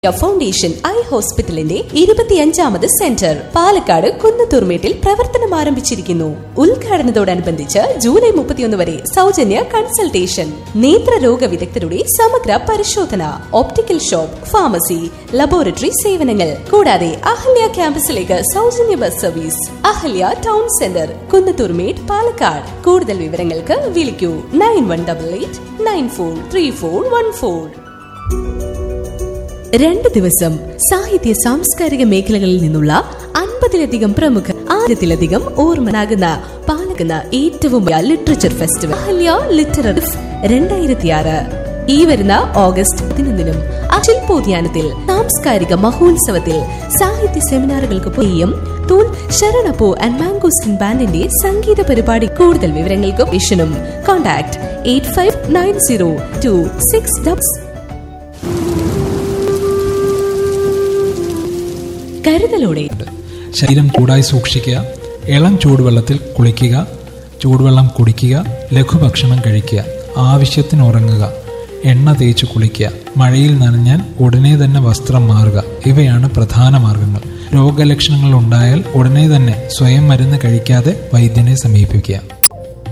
foundation eye ഹോസ്പിറ്റലിന്റെ ഇരുപത്തിയഞ്ചാമത് centre Palakkad കുന്നത്തൂർമേട്ടിൽ പ്രവർത്തനം ആരംഭിച്ചിരിക്കുന്നു ഉദ്ഘാടനത്തോടനുബന്ധിച്ച് ജൂലൈ മുപ്പത്തിയൊന്ന് വരെ സൗജന്യ കൺസൾട്ടേഷൻ നേത്രരോഗ വിദഗ്ധരുടെ സമഗ്ര പരിശോധന ഓപ്റ്റിക്കൽ ഷോപ്പ് ഫാർമസി ലബോറട്ടറി സേവനങ്ങൾ കൂടാതെ അഹല്യ ക്യാമ്പസിലേക്ക് സൗജന്യ bus service Ahalya town centre Kunnathurmedu Palakkad കൂടുതൽ വിവരങ്ങൾക്ക് വിളിക്കൂ nine one double eight nine four three four one four രണ്ട് ദിവസം സാഹിത്യ സാംസ്കാരിക മേഖലകളിൽ നിന്നുള്ള അൻപതിലധികം പ്രമുഖ ആയിരത്തിലധികം ഓർമ്മനാകുന്ന പാലക്കുന്ന ഏറ്റവും വലിയ ലിറ്ററേച്ചർ ഫെസ്റ്റിവൽ അഹല്യ ലിറ്റററി രണ്ടായിരത്തിയാറ് ഈ വരുന്ന ഓഗസ്റ്റ് പതിനൊന്നിനും അഖിൽ പോധ്യാനത്തിൽ സാംസ്കാരിക മഹോത്സവത്തിൽ സാഹിത്യ സെമിനാറുകൾക്ക് പോയും തൂൺ ശരണപ്പൂ ആൻഡ് മാംഗോസ്റ്റിൻ ബാൻഡിന്റെ സംഗീത പരിപാടി കൂടുതൽ വിവരങ്ങൾക്കും വിഷനും contact eight five nine zero two six ഡബ്സ് കരുതലോടെ ശരീരം ചൂടായി സൂക്ഷിക്കുക ഇളം ചൂടുവെള്ളത്തിൽ കുളിക്കുക ചൂടുവെള്ളം കുടിക്കുക ലഘുഭക്ഷണം കഴിക്കുക ആവശ്യത്തിന് ഉറങ്ങുക എണ്ണ തേച്ച് കുളിക്കുക മഴയിൽ നനഞ്ഞാൽ ഉടനെ തന്നെ വസ്ത്രം മാറുക ഇവയാണ് പ്രധാന മാർഗങ്ങൾ രോഗലക്ഷണങ്ങൾ ഉണ്ടായാൽ ഉടനെ തന്നെ സ്വയം മരുന്ന് കഴിക്കാതെ വൈദ്യനെ സമീപിക്കുക